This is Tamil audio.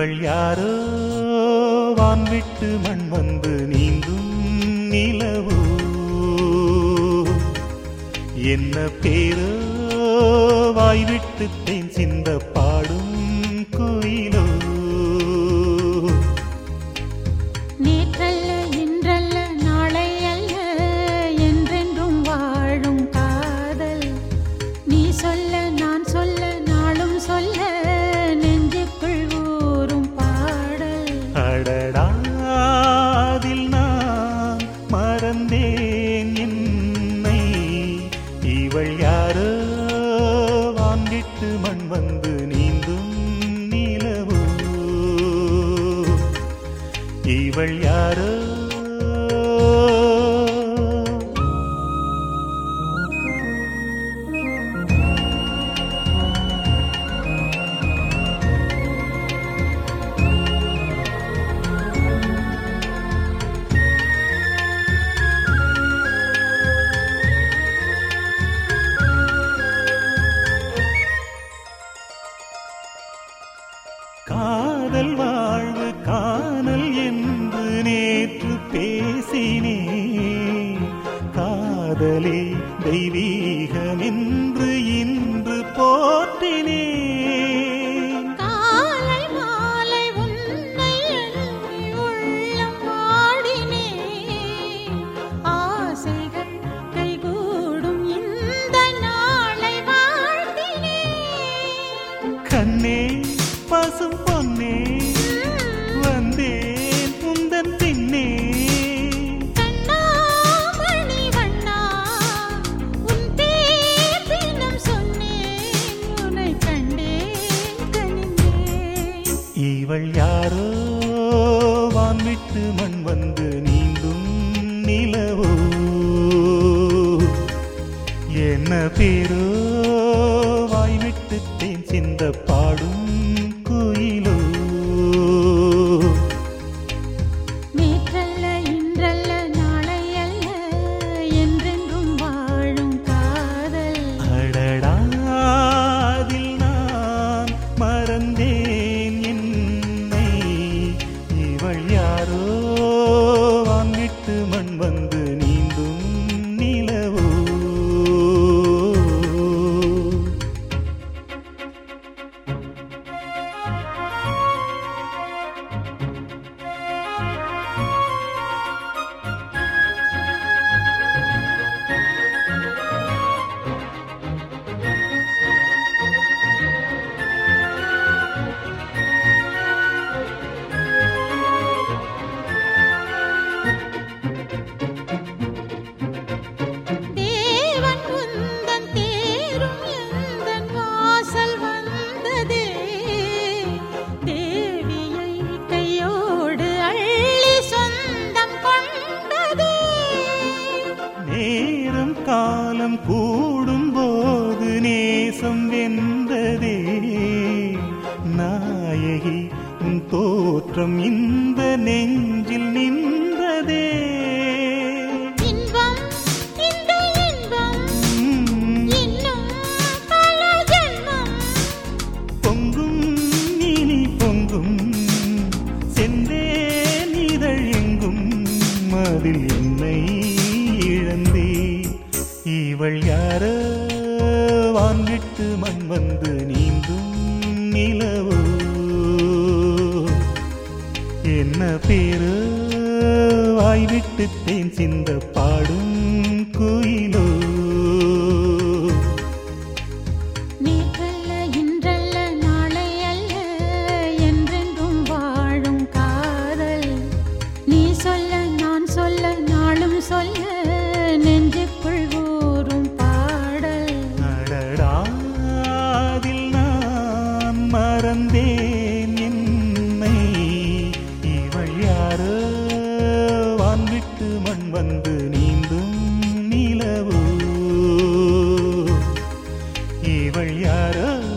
இவள் யாரோ வான் விட்டு மண் வந்து நீந்தும் நிலவோ என்ன பேரோ வாய் விட்டு தேன் சிந்த பாடும் குயிலோ நேற்றல்ல இன்றல்ல நாளை அல்ல என்றென்றும் வாழும் காதல் நீ சொல்ல நான் சொல்ல நாளும் சொல்ல நெஞ்சுக்குள் ஊறும் பாடல் அடடாதில் நான் மறந்தேன் என்னை இவள் யாரோ வாங்கிட்டு மண் வந்து நீந்தும் நிலவோ இவள் யாரோ காதல் வாழ்வு காணல் என்று நேற்று பேசினே காதலே தெய்வீகம் என்று இன்று போற்றினேன் காலை மாலை உன்னை எண்ணி உள்ளம் வாடினேன் ஆசைகள் கைகூடும் இந்த நாளை வாழ்த்தினேன் கண்ணே பசும் பொன்னே வந்தேன் உந்தன் பின்னே கண்ணாமணி வண்ணா உன் பேர் தினம் சொன்னேன் உன்னை கண்டேன் கனிந்தேன் இவள் யாரோ வான் விட்டு மண் வந்து நீந்தும் நிலவோ என்ன பேரோ வாய் விட்டு தேன் சிந்த பாடும் குயிலோ நேற்றல்ல இன்றல்ல நாளை அல்ல என்றென்றும் வாழும் காதல் அடடாதில் நான் மறந்தேன் என்னை இவள் யாரோ வாங்கிட்டு மண் வந்து நீந்தும் நிலவோ தேவன் உந்தன் தேரும் எந்தன் வாசல் வந்ததே தேவியை கையோடு அள்ளி சொந்தம் கொண்டதே நேரம் காலம் கூடும் போது நேசம் வென்றதே நாயகி உன் தோற்றம் இந்த நெஞ்சில் நின்றதே இன்பம் இந்த இன்பம் உம், இன்னும் பல ஜென்மம் பொங்கும் இனி பொங்கும் செந்தேன் இதழ் எங்கும் அதில் என்னை இழந்தேன் இவள் யாரோ வான்விட்டு மண் வந்து நீந்தும் நிலவோ என்ன பேரு வாய் விட்டு தேன் சிந்த பாடும் குயிலோ நேற்றல்ல இன்றல்ல நாளை அல்ல என்றென்றும் வாழும் காதல் நீ சொல்ல நான் சொல்ல நாளும் சொல்ல நெஞ்சுக்குள் ஊறும் பாடல் அடடாதில் நான் மறந்தேன் என்னை இவள் யாரோ வான் விட்டு மண் வந்து நீந்தும் நிலவோ இவள் யாரோ